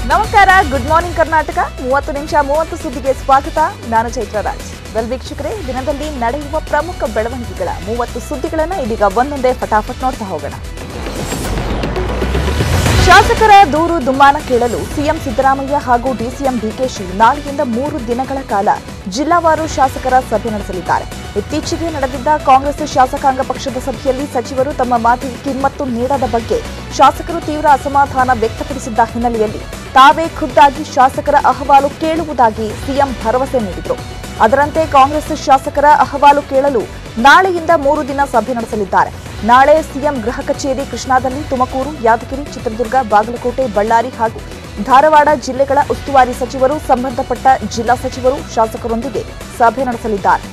ನಮಸ್ಕಾರ good morning Karnataka ಮೂವತ್ತು ನಿಮಿಷ ಮೂವತ್ತು ಸುದ್ದಿಗೆ ಸ್ವಾಗತ ನಾನು ಚೈತ್ರ ರಾಜ್ ವೆಲ್ ವೀಕ್ಷಕರೇ ದಿನದಲ್ಲಿ ನಡೆಯುವ ಪ್ರಮುಖ ಬೆಳವಣಿಗೆಗಳ ಮೂವತ್ತು ಸುದ್ದಿಗಳನ್ನ ಇದೀಗ ಒಂದೊಂದೇ ಫಟಾಫಟ್ ನೋಡ್ತಾ ಹೋಗೋಣ ಶಾಸಕರ ದೂರು ದುಮ್ಮಾನ ಕೇಳಲು ಸಿಎಂ ಸಿದ್ದರಾಮಯ್ಯ ಹಾಗೂ ಡಿಸಿಎಂ ಡಿಕೆಶಿ ನಾಳೆಯಿಂದ ಮೂರು ದಿನಗಳ ಕಾಲ ಜಿಲ್ಲಾವಾರು ಶಾಸಕರ ಸಭೆ ನಡೆಸಲಿದ್ದಾರೆ ಇತ್ತೀಚೆಗೆ ನಡೆದಿದ್ದ ಕಾಂಗ್ರೆಸ್ ಶಾಸಕಾಂಗ ಪಕ್ಷದ ಸಭೆಯಲ್ಲಿ ಸಚಿವರು ತಮ್ಮ ಮಾತಿಗೆ ಕಿಮ್ಮತ್ತು ನೀಡದ ಬಗ್ಗೆ ಶಾಸಕರು ತೀವ್ರ ಅಸಮಾಧಾನ ವ್ಯಕ್ತಪಡಿಸಿದ್ದ ಹಿನ್ನೆಲೆಯಲ್ಲಿ ತಾವೇ ಖುದ್ದಾಗಿ ಶಾಸಕರ ಅಹವಾಲು ಕೇಳುವುದಾಗಿ ಸಿಎಂ ಭರವಸೆ ನೀಡಿದರು ಅದರಂತೆ ಕಾಂಗ್ರೆಸ್ ಶಾಸಕರ ಅಹವಾಲು ಕೇಳಲು ನಾಳೆಯಿಂದ ಮೂರು ದಿನ ಸಭೆ ನಡೆಸಲಿದ್ದಾರೆ ನಾಳೆ ಸಿಎಂ ಗೃಹ ಕಚೇರಿ ಕೃಷ್ಣಾದಲ್ಲಿ ತುಮಕೂರು ಯಾದಗಿರಿ ಚಿತ್ರದುರ್ಗ ಬಾಗಲಕೋಟೆ ಬಳ್ಳಾರಿ ಹಾಗೂ ಧಾರವಾಡ ಜಿಲ್ಲೆಗಳ ಉಸ್ತುವಾರಿ ಸಚಿವರು ಸಂಬಂಧಪಟ್ಟ ಜಿಲ್ಲಾ ಸಚಿವರು ಶಾಸಕರೊಂದಿಗೆ ಸಭೆ ನಡೆಸಲಿದ್ದಾರೆ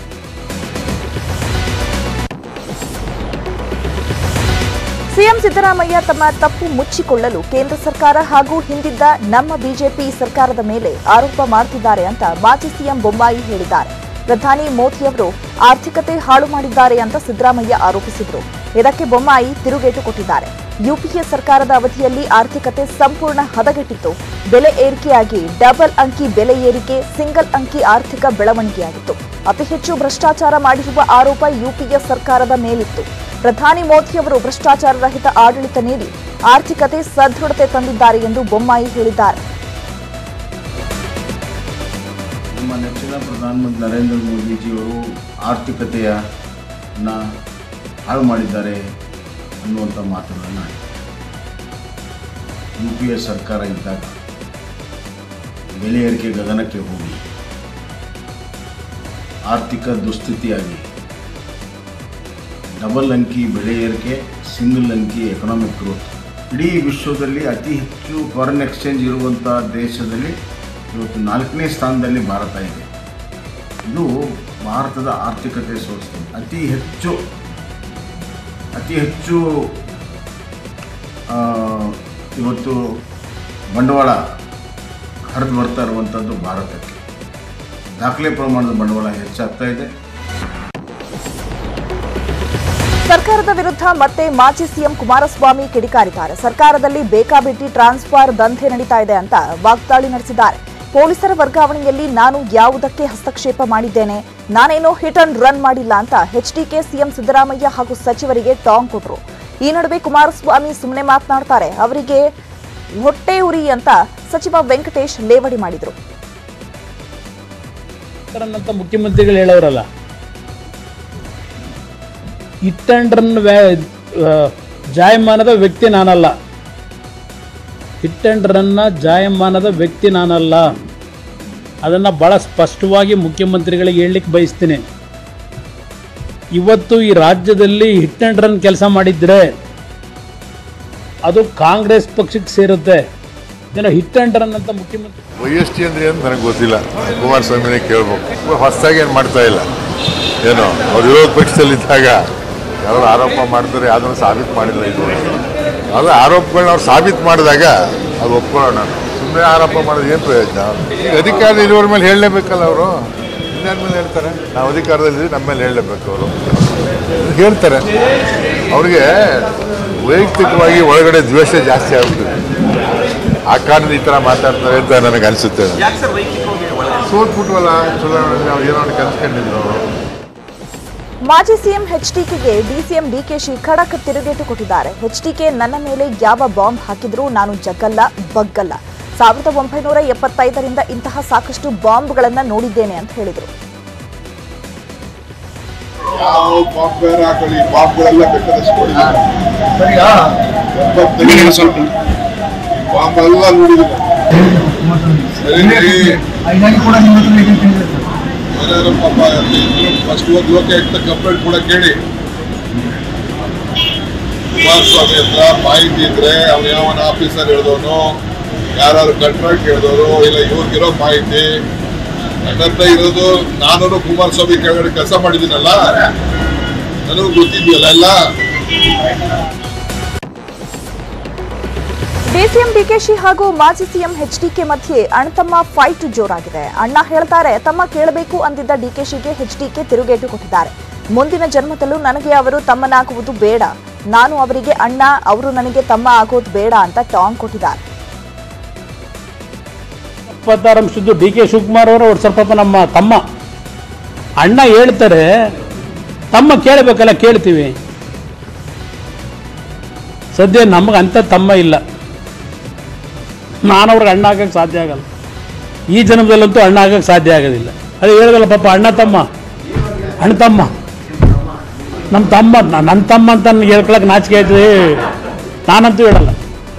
ಸಿಎಂ ಸಿದ್ದರಾಮಯ್ಯ ತಮ್ಮ ತಪ್ಪು ಮುಚ್ಚಿಕೊಳ್ಳಲು ಕೇಂದ್ರ ಸರ್ಕಾರ ಹಾಗೂ ಹಿಂದಿದ್ದ ನಮ್ಮ ಬಿಜೆಪಿ ಸರ್ಕಾರದ ಮೇಲೆ ಆರೋಪ ಮಾಡುತ್ತಿದ್ದಾರೆ ಅಂತ ಮಾಜಿ ಸಿಎಂ ಬೊಮ್ಮಾಯಿ ಹೇಳಿದ್ದಾರೆ ಪ್ರಧಾನಿ ಮೋದಿಯವರು ಆರ್ಥಿಕತೆ ಹಾಳು ಮಾಡಿದ್ದಾರೆ ಅಂತ ಸಿದ್ದರಾಮಯ್ಯ ಆರೋಪಿಸಿದರು ಇದಕ್ಕೆ ಬೊಮ್ಮಾಯಿ ತಿರುಗೇಟು ಕೊಟ್ಟಿದ್ದಾರೆ ಯುಪಿಎ ಸರ್ಕಾರದ ಅವಧಿಯಲ್ಲಿ ಆರ್ಥಿಕತೆ ಸಂಪೂರ್ಣ ಹದಗೆಟ್ಟಿತ್ತು ಬೆಲೆ ಏರಿಕೆಯಾಗಿ ಡಬಲ್ ಅಂಕಿ ಬೆಲೆ ಏರಿಕೆ ಸಿಂಗಲ್ ಅಂಕಿ ಆರ್ಥಿಕ ಬೆಳವಣಿಗೆಯಾಗಿತ್ತು ಅತಿ ಹೆಚ್ಚು ಭ್ರಷ್ಟಾಚಾರ ಮಾಡಿರುವ ಆರೋಪ ಯುಪಿಎ ಸರ್ಕಾರದ ಮೇಲಿತ್ತು ಪ್ರಧಾನಿ ಮೋದಿಯವರು ಭ್ರಷ್ಟಾಚಾರ ರಹಿತ ಆಡಳಿತ ನೀಡಿ ಆರ್ಥಿಕತೆ ಸದೃಢತೆ ತಂದಿದ್ದಾರೆ ಎಂದು ಬೊಮ್ಮಾಯಿ ಹೇಳಿದ್ದಾರೆ ನಮ್ಮ ನೆಚ್ಚಿನ ಪ್ರಧಾನಮಂತ್ರಿ ನರೇಂದ್ರ ಮೋದಿಜಿಯವರು ಆರ್ಥಿಕತೆಯನ್ನು ಹಾಳು ಮಾಡಿದ್ದಾರೆ ಅನ್ನುವಂಥ ಮಾತುಗಳನ್ನು ಯು ಪಿ ಎ ಸರ್ಕಾರ ಇದ್ದಾಗ ಬೆಲೆ ಏರಿಕೆ ಗಗನಕ್ಕೆ ಹೋಗಿ ಆರ್ಥಿಕ ದುಸ್ಥಿತಿಯಾಗಿ ಡಬಲ್ ಅಂಕಿ ಬೆಲೆ ಏರಿಕೆ ಸಿಂಗಲ್ ಅಂಕಿ ಎಕನಾಮಿಕ್ ಗ್ರೋತ್ ಇಡೀ ವಿಶ್ವದಲ್ಲಿ ಅತಿ ಹೆಚ್ಚು ಫಾರಿನ್ ಎಕ್ಸ್ಚೇಂಜ್ ಇರುವಂಥ ದೇಶದಲ್ಲಿ ಇವತ್ತು ನಾಲ್ಕನೇ ಸ್ಥಾನದಲ್ಲಿ ಭಾರತ ಇದೆ ಇದು ಭಾರತದ ಆರ್ಥಿಕತೆ ಸೋರಿಸ್ತದೆ ಅತಿ ಹೆಚ್ಚು ಅತಿ ಹೆಚ್ಚು ಆ, ಇವತ್ತು ಬಂಡವಾಳ ಹರಿದು ಬರ್ತಾ ಇರುವಂಥದ್ದು ಭಾರತಕ್ಕೆ ದಾಖಲೆ ಪ್ರಮಾಣದ ಬಂಡವಾಳ ಹೆಚ್ಚಾಗ್ತಾ ಇದೆ ಸರ್ಕಾರದ ವಿರುದ್ಧ ಮತ್ತೆ ಮಾಜಿ ಸಿಎಂ ಕುಮಾರಸ್ವಾಮಿ ಕಿಡಿಕಾರಿದ್ದಾರೆ ಸರ್ಕಾರದಲ್ಲಿ ಬೇಕಾಬಿಟ್ಟಿ ಟ್ರಾನ್ಸ್ಫರ್ ದಂಧೆ ನಡೀತಾ ಇದೆ ಅಂತ ವಾಗ್ದಾಳಿ ನಡೆಸಿದ್ದಾರೆ ಪೊಲೀಸರ ವರ್ಗಾವಣೆಯಲ್ಲಿ ನಾನು ಯಾವುದಕ್ಕೆ ಹಸ್ತಕ್ಷೇಪ ಮಾಡಿದ್ದೇನೆ ನಾನೇನೋ ಹಿಟ್ ಅಂಡ್ ರನ್ ಮಾಡಿಲ್ಲ ಅಂತ ಎಚ್ಡಿಕೆ ಸಿಎಂ ಸಿದ್ದರಾಮಯ್ಯ ಹಾಗೂ ಸಚಿವರಿಗೆ ಟಾಂಗ್ ಕೊಟ್ರು ಈ ನಡುವೆ ಕುಮಾರಸ್ವಾಮಿ ಸುಮ್ಮನೆ ಮಾತನಾಡ್ತಾರೆ ಅವರಿಗೆ ಹೊಟ್ಟೆ ಉರಿ ಅಂತ ಸಚಿವ ವೆಂಕಟೇಶ್ ಲೇವಡಿ ಮಾಡಿದ್ರು ಅಂತ ಮುಖ್ಯಮಂತ್ರಿಗಳು ಹೇಳೋರಲ್ಲ ಹಿಟ್ ಅಂಡ್ ರನ್ ವ್ಯಾ- ಆ, ಜಾಯಮಾನದ ವ್ಯಕ್ತಿ ನಾನಲ್ಲ ಹಿಟ್ ಅಂಡ್ ರನ್ನ ಜಾಯಮಾನದ ವ್ಯಕ್ತಿ ನಾನಲ್ಲ ಅದನ್ನು ಭಾಳ ಸ್ಪಷ್ಟವಾಗಿ ಮುಖ್ಯಮಂತ್ರಿಗಳಿಗೆ ಹೇಳಲಿಕ್ಕೆ ಬಯಸ್ತೀನಿ ಇವತ್ತು ಈ ರಾಜ್ಯದಲ್ಲಿ ಹಿಟ್ ಅಂಡ್ ರನ್ ಕೆಲಸ ಮಾಡಿದ್ರೆ ಅದು ಕಾಂಗ್ರೆಸ್ ಪಕ್ಷಕ್ಕೆ ಸೇರುತ್ತೆ ಏನೋ ಹಿಟ್ ಅಂಡ್ ರನ್ ಅಂತ ಮುಖ್ಯಮಂತ್ರಿ ವೈ ಎಸ್ ಟಿ ಅಂದ್ರೆ ಏನು ನನಗೆ ಗೊತ್ತಿಲ್ಲ ಕುಮಾರಸ್ವಾಮಿನೇ ಕೇಳ್ಬೇಕು ಹೊಸದಾಗಿ ಏನು ಮಾಡ್ತಾ ಇಲ್ಲ ಏನು ಅವ್ರು ವಿರೋಧ ಪಕ್ಷದಲ್ಲಿದ್ದಾಗ ಯಾರು ಆರೋಪ ಮಾಡ್ತಾರೆ ಅದನ್ನು ಸಾಬೀತು ಮಾಡಿಲ್ಲ ಇದು ಅದು ಆರೋಪಗಳನ್ನ ಅವ್ರು ಸಾಬೀತು ಮಾಡಿದಾಗ ಅದು ಒಪ್ಕೊಳ್ಳೋಣ ಸುಮ್ಮನೆ ಆರೋಪ ಮಾಡೋದು ಏನು ಪ್ರಯೋಜನ ಈಗ ಅಧಿಕಾರ ಇರೋರ ಮೇಲೆ ಹೇಳಲೇಬೇಕಲ್ಲ ಅವರು ಇನ್ಯಾರ ಮೇಲೆ ಹೇಳ್ತಾರೆ ನಾವು ಅಧಿಕಾರದಲ್ಲಿದ್ದೀವಿ ನಮ್ಮ ಮೇಲೆ ಹೇಳಲೇಬೇಕು ಅವರು ಹೇಳ್ತಾರೆ ಅವ್ರಿಗೆ ವೈಯಕ್ತಿಕವಾಗಿ ಒಳಗಡೆ ದ್ವೇಷ ಜಾಸ್ತಿ ಆಗ್ಬಿಟ್ಟಿದೆ ಆ ಕಾರಣದ ಈ ಥರ ಮಾತಾಡ್ತಾರೆ ಅಂತ ನನಗೆ ಅನಿಸುತ್ತೆ ಸೋತ್ಬಿಟ್ವಲ್ಲ ಚುನಾವಣೆ ನಾವು ಏನೋ ಒಂದು ಕಲ್ಸ್ಕೊಂಡಿದ್ರು ಮಾಜಿ ಸಿಎಂ ಎಚ್ಡಿಕೆಗೆ ಡಿಸಿಎಂ ಡಿಕೆಶಿ ಖಡಕ್ ತಿರುಗೇಟು ಕೊಟ್ಟಿದ್ದಾರೆ ಎಚ್ಡಿಕೆ ನನ್ನ ಮೇಲೆ ಯಾವ ಬಾಂಬ್ ಹಾಕಿದ್ರೂ ನಾನು ಜಗ್ಗಲ್ಲ ಬಗ್ಗಲ್ಲ ಸಾವಿರದ ಒಂಬೈನೂರ ಎಪ್ಪತ್ತೈದರಿಂದ ಇಂತಹ ಸಾಕಷ್ಟು ಬಾಂಬ್ಗಳನ್ನ ನೋಡಿದ್ದೇನೆ ಅಂತ ಹೇಳಿದರು ಯಾವ ಬಾಂಬ್ ಬೇರೆ ಹಾಕೊಳ್ಳಿ ಬಾಂಬ್ಗಳೆಲ್ಲ ಬೇಕಾದಷ್ಟು ನೋಡಿದ್ದೀನಿ ಎಪ್ಪತ್ತೈದು ಬಾಂಬ್ ಎಲ್ಲ ನೋಡಿದ್ದೀನಿ ಸರಿ ಏನಾದ್ರು ಪಾಪ ಫಸ್ಟ್ ಒಂದು ಲೋಕಾಯುಕ್ತ ಕಂಪ್ಲೇಂಟ್ ಕೂಡ ಕೇಳಿ ಕುಮಾರಸ್ವಾಮಿ ಹತ್ರ ಮಾಹಿತಿ ಇದ್ರೆ ಅವ್ನು ಯಾವನ ಆಫೀಸರ್ ಹೇಳಿದವನು ಯಾರು ಕಾಂಟ್ರಾಕ್ಟ್ ಹೇಳಿದವರು ಇಲ್ಲ ಇವ್ರಿಗಿರೋ ಮಾಹಿತಿ ನನ್ನ ಹತ್ರ ಇರೋದು ನಾನು ಕುಮಾರಸ್ವಾಮಿ ಕೆಳಗಡೆ ಕೆಲಸ ಮಾಡಿದ್ದೀನಲ್ಲ ನನಗೂ ಗೊತ್ತಿದೆಯಲ್ಲ ಎಲ್ಲ ಡಿಸಿಎಂ ಡಿಕೆಶಿ ಹಾಗೂ ಮಾಜಿ ಸಿಎಂ ಎಚ್ಡಿಕೆ ಮಧ್ಯೆ ಅಣ್ತಮ್ಮ ಫೈಟ್ ಜೋರಾಗಿದೆ ಅಣ್ಣ ಹೇಳ್ತಾರೆ ತಮ್ಮ ಕೇಳಬೇಕು ಅಂದಿದ್ದ ಡಿಕೆಶಿಗೆ ಎಚ್ಡಿಕೆ ತಿರುಗೇಟು ಕೊಟ್ಟಿದ್ದಾರೆ ಮುಂದಿನ ಜನ್ಮದಲ್ಲೂ ನನಗೆ ಅವರು ತಮ್ಮನಾಗುವುದು ಬೇಡ ನಾನು ಅವರಿಗೆ ಅಣ್ಣ ಅವರು ನನಗೆ ತಮ್ಮ ಆಗೋದು ಬೇಡ ಅಂತ ಟಾಂಗ್ ಕೊಟ್ಟಿದ್ದಾರೆ ಇಪ್ಪತ್ತಾರು ಅಂಶದ್ದು ಡಿ ಕೆ ಶಿವಕುಮಾರ್ ಅವರು ಅವ್ರು ಸ್ವಲ್ಪ ನಮ್ಮ ತಮ್ಮ ಅಣ್ಣ ಹೇಳ್ತಾರೆ ತಮ್ಮ ಕೇಳಬೇಕಲ್ಲ ಕೇಳ್ತೀವಿ ಸದ್ಯ ನಮಗೆ ಅಂಥ ತಮ್ಮ ಇಲ್ಲ ನಾನು ಅವ್ರಿಗೆ ಅಣ್ಣ ಆಗಕ್ಕೆ ಸಾಧ್ಯ ಆಗಲ್ಲ ಈ ಜನ್ಮದಲ್ಲಂತೂ ಅಣ್ಣ ಆಗಕ್ಕೆ ಸಾಧ್ಯ ಆಗೋದಿಲ್ಲ ಅದೇ ಹೇಳಿದಲ್ಲ ಪಾಪ ಅಣ್ಣ ತಮ್ಮ ಅಣ್ಣ ತಮ್ಮ ನಮ್ಮ ತಮ್ಮ ನ- ನನ್ನ ತಮ್ಮ ಅಂತ ನನಗೆ ಹೇಳ್ಕೊಳಕ್ಕೆ ನಾಚಿಕೆ ಆಯ್ತದೆ ನಾನಂತೂ ಹೇಳಲ್ಲ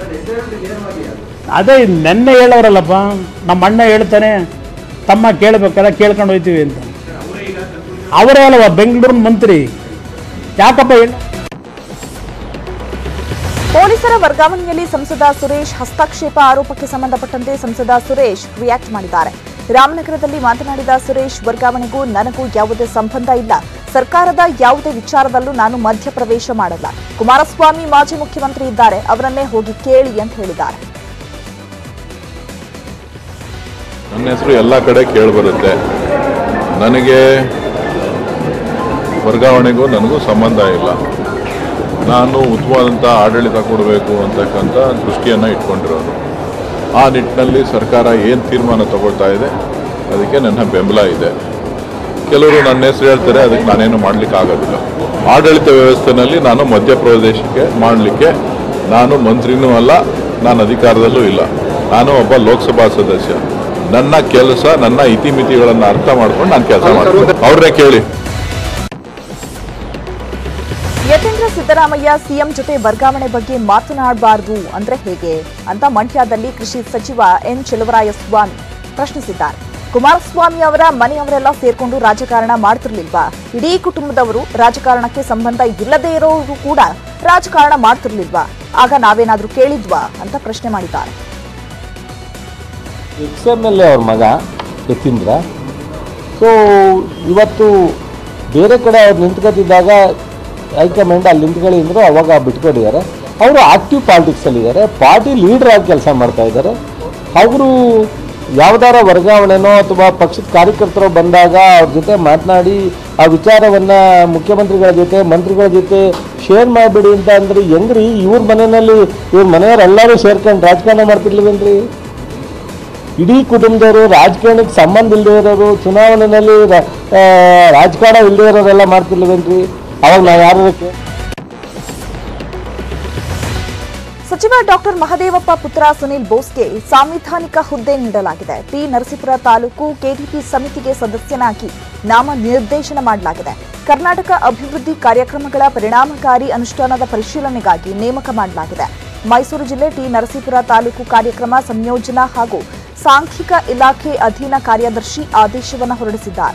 ಅದೇ ನೆನ್ನೆ ಹೇಳೋರಲ್ಲಪ್ಪ ನಮ್ಮ ಅಣ್ಣ ಹೇಳ್ತಾನೆ ತಮ್ಮ ಕೇಳಬೇಕಲ್ಲ ಕೇಳ್ಕೊಂಡು ಹೋಯ್ತೀವಿ ಅಂತ ಅವರೇ ಅಲ್ವಾ ಬೆಂಗಳೂರಿನ ಮಂತ್ರಿ ಯಾಕಪ್ಪ ಹೇಳ ಪೊಲೀಸರ ವರ್ಗಾವಣೆಯಲ್ಲಿ ಸಂಸದ ಸುರೇಶ್ ಹಸ್ತಕ್ಷೇಪ ಆರೋಪಕ್ಕೆ ಸಂಬಂಧಪಟ್ಟಂತೆ ಸಂಸದ ಸುರೇಶ್ ರಿಯಾಕ್ಟ್ ಮಾಡಿದ್ದಾರೆ ರಾಮನಗರದಲ್ಲಿ ಮಾತನಾಡಿದ ಸುರೇಶ್ ವರ್ಗಾವಣೆಗೂ ನನಗೂ ಯಾವುದೇ ಸಂಬಂಧ ಇಲ್ಲ ಸರ್ಕಾರದ ಯಾವುದೇ ವಿಚಾರದಲ್ಲೂ ನಾನು ಮಧ್ಯಪ್ರವೇಶ ಮಾಡಲ್ಲ ಕುಮಾರಸ್ವಾಮಿ ಮಾಜಿ ಮುಖ್ಯಮಂತ್ರಿ ಇದ್ದಾರೆ ಅವರನ್ನೇ ಹೋಗಿ ಕೇಳಿ ಅಂತ ಹೇಳಿದ್ದಾರೆ ನನ್ನ ಹೆಸರು ಎಲ್ಲ ಕಡೆ ಕೇಳಿಬರುತ್ತೆ ನನಗೆ ವರ್ಗಾವಣೆಗೂ ನನಗೂ ಸಂಬಂಧ ಇಲ್ಲ ನಾನು ಉತ್ತಮವಾದಂಥ ಆಡಳಿತ ಕೊಡಬೇಕು ಅಂತಕ್ಕಂಥ ದೃಷ್ಟಿಯನ್ನು ಇಟ್ಕೊಂಡಿರೋರು ಆ ನಿಟ್ಟಿನಲ್ಲಿ ಸರ್ಕಾರ ಏನು ತೀರ್ಮಾನ ತಗೊಳ್ತಾ ಇದೆ ಅದಕ್ಕೆ ನನ್ನ ಬೆಂಬಲ ಇದೆ ಕೆಲವರು ನನ್ನ ಹೆಸರು ಹೇಳ್ತಾರೆ ಅದಕ್ಕೆ ನಾನೇನು ಮಾಡಲಿಕ್ಕೆ ಆಗೋದಿಲ್ಲ ಆಡಳಿತ ವ್ಯವಸ್ಥೆನಲ್ಲಿ ನಾನು ಮಧ್ಯಪ್ರದೇಶಕ್ಕೆ ಮಾಡಲಿಕ್ಕೆ ನಾನು ಮಂತ್ರಿನೂ ಅಲ್ಲ ನಾನು ಅಧಿಕಾರದಲ್ಲೂ ಇಲ್ಲ ನಾನು ಒಬ್ಬ ಲೋಕಸಭಾ ಸದಸ್ಯ ನನ್ನ ಕೆಲಸ ನನ್ನ ಇತಿಮಿತಿಗಳನ್ನು ಅರ್ಥ ಮಾಡ್ಕೊಂಡು ನಾನು ಕೆಲಸ ಮಾಡ್ತೀನಿ ಅವ್ರನ್ನೇ ಕೇಳಿ ಯತೀಂದ್ರ ಸಿದ್ದರಾಮಯ್ಯ ಸಿಎಂ ಜೊತೆ ವರ್ಗಾವಣೆ ಬಗ್ಗೆ ಮಾತನಾಡಬಾರದು ಅಂದ್ರೆ ಹೇಗೆ ಅಂತ ಮಂಡ್ಯದಲ್ಲಿ ಕೃಷಿ ಸಚಿವ ಎನ್ ಚೆಲುವರಾಯಸ್ವಾಮಿ ಪ್ರಶ್ನಿಸಿದ್ದಾರೆ ಕುಮಾರಸ್ವಾಮಿ ಅವರ ಮನೆಯವರೆಲ್ಲ ಸೇರ್ಕೊಂಡು ರಾಜಕಾರಣ ಮಾಡ್ತಿರ್ಲಿಲ್ವಾ ಇಡೀ ಕುಟುಂಬದವರು ರಾಜಕಾರಣಕ್ಕೆ ಸಂಬಂಧ ಇಲ್ಲದೇ ಇರೋರು ಕೂಡ ರಾಜಕಾರಣ ಮಾಡ್ತಿರ್ಲಿಲ್ವಾ ಆಗ ನಾವೇನಾದ್ರೂ ಕೇಳಿದ್ವಾ ಅಂತ ಪ್ರಶ್ನೆ ಮಾಡಿದ್ದಾರೆ ಎಕ್ಸ್ ಎಮ್ ಎಲ್ ಎ ಅವ್ರ ಮಗ ಯತೀಂದ್ರ ಸೊ ಇವತ್ತು ಬೇರೆ ಕಡೆ ಅವ್ರು ನಿಂತ್ಕೊತಿದ್ದಾಗ ಹೈಕಮಾಂಡ್ ಅಲ್ಲಿ ನಿಂತ್ಕೊಳ್ಳಿ ಅಂದರು ಅವಾಗ ಬಿಟ್ಕೊಂಡಿದ್ದಾರೆ ಅವರು ಆಕ್ಟಿವ್ ಪಾಲಿಟಿಕ್ಸಲ್ಲಿದ್ದಾರೆ ಪಾರ್ಟಿ ಲೀಡರ್ ಆಗಿ ಕೆಲಸ ಮಾಡ್ತಾ ಇದ್ದಾರೆ ಅವರು ಯಾವ್ದಾರ ವರ್ಗಾವಣೆನೋ ಅಥವಾ ಪಕ್ಷದ ಕಾರ್ಯಕರ್ತರು ಬಂದಾಗ ಅವ್ರ ಜೊತೆ ಮಾತನಾಡಿ ಆ ವಿಚಾರವನ್ನು ಮುಖ್ಯಮಂತ್ರಿಗಳ ಜೊತೆ ಮಂತ್ರಿಗಳ ಜೊತೆ ಶೇರ್ ಮಾಡಿಬಿಡಿ ಅಂತ ಅಂದ್ರೆ ಹೆಂಗ್ರಿ ಇವ್ರ ಮನೆಯಲ್ಲಿ ಇವ್ರ ಮನೆಯವರೆಲ್ಲರೂ ಸೇರ್ಕೊಂಡು ರಾಜಕಾರಣ ಮಾಡ್ತಿರ್ಲಿಲ್ವೇನ್ರಿ ಇಡೀ ಕುಟುಂಬದವರು ರಾಜಕಾರಣಕ್ಕೆ ಸಂಬಂಧ ಇಲ್ಲದೆ ಇರೋರು ಚುನಾವಣೆಯಲ್ಲಿ ರ- ಆ, ರಾಜಕಾರಣ ಇಲ್ಲದೆ ಇರೋರೆಲ್ಲ ಮಾಡ್ತಿರ್ಲಿವೇನ್ರಿ ಅವಾಗ ನಾವು ಯಾರು ಸಚಿವ ಡಾಕ್ಟರ್ ಮಹದೇವಪ್ಪ ಪುತ್ರ ಸುನಿಲ್ ಬೋಸ್ಗೆ ಸಾಂವಿಧಾನಿಕ ಹುದ್ದೆ ನೀಡಲಾಗಿದೆ ಟಿ ನರಸೀಪುರ ತಾಲೂಕು ಕೆಡಿಪಿ ಸಮಿತಿಗೆ ಸದಸ್ಯನಾಗಿ ನಾಮ ನಿರ್ದೇಶನ ಮಾಡಲಾಗಿದೆ ಕರ್ನಾಟಕ ಅಭಿವೃದ್ಧಿ ಕಾರ್ಯಕ್ರಮಗಳ ಪರಿಣಾಮಕಾರಿ ಅನುಷ್ಠಾನದ ಪರಿಶೀಲನೆಗಾಗಿ ನೇಮಕ ಮಾಡಲಾಗಿದೆ ಮೈಸೂರು ಜಿಲ್ಲೆ ಟಿ ನರಸೀಪುರ ತಾಲೂಕು ಕಾರ್ಯಕ್ರಮ ಸಂಯೋಜನಾ ಹಾಗೂ ಸಾಂಖ್ಯಿಕ ಇಲಾಖೆ ಅಧೀನ ಕಾರ್ಯದರ್ಶಿ ಆದೇಶವನ್ನು ಹೊರಡಿಸಿದ್ದಾರೆ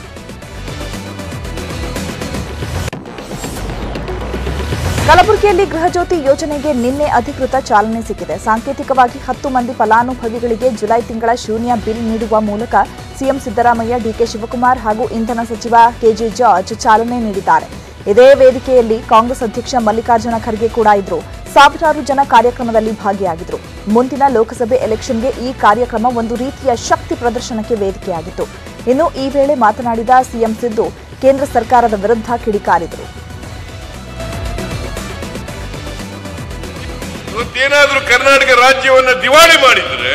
ಕಲಬುರಗಿಯಲ್ಲಿ ಗೃಹಜ್ಯೋತಿ ಯೋಜನೆಗೆ ನಿನ್ನೆ ಅಧಿಕೃತ ಚಾಲನೆ ಸಿಕ್ಕಿದೆ ಸಾಂಕೇತಿಕವಾಗಿ ಹತ್ತು ಮಂದಿ ಫಲಾನುಭವಿಗಳಿಗೆ ಜುಲೈ ತಿಂಗಳ ಶೂನ್ಯ ಬಿಲ್ ನೀಡುವ ಮೂಲಕ ಸಿಎಂ ಸಿದ್ದರಾಮಯ್ಯ ಡಿಕೆ ಶಿವಕುಮಾರ್ ಹಾಗೂ ಇಂಧನ ಸಚಿವ ಕೆಜೆ ಜಾರ್ಜ್ ಚಾಲನೆ ನೀಡಿದ್ದಾರೆ ಇದೇ ವೇದಿಕೆಯಲ್ಲಿ ಕಾಂಗ್ರೆಸ್ ಅಧ್ಯಕ್ಷ ಮಲ್ಲಿಕಾರ್ಜುನ ಖರ್ಗೆ ಕೂಡ ಇದ್ರು ಸಾವಿರಾರು ಜನ ಕಾರ್ಯಕ್ರಮದಲ್ಲಿ ಭಾಗಿಯಾಗಿದ್ರು ಮುಂದಿನ ಲೋಕಸಭೆ ಎಲೆಕ್ಷನ್ಗೆ ಈ ಕಾರ್ಯಕ್ರಮ ಒಂದು ರೀತಿಯ ಶಕ್ತಿ ಪ್ರದರ್ಶನಕ್ಕೆ ವೇದಿಕೆಯಾಗಿತ್ತು ಇನ್ನು ಈ ವೇಳೆ ಮಾತನಾಡಿದ ಸಿಎಂ ಸಿದ್ದು ಕೇಂದ್ರ ಸರ್ಕಾರದ ವಿರುದ್ಧ ಕಿಡಿಕಾರಿದರು ಇವತ್ತೇನಾದ್ರೂ ಕರ್ನಾಟಕ ರಾಜ್ಯವನ್ನ ದಿವಾಳಿ ಮಾಡಿದ್ರೆ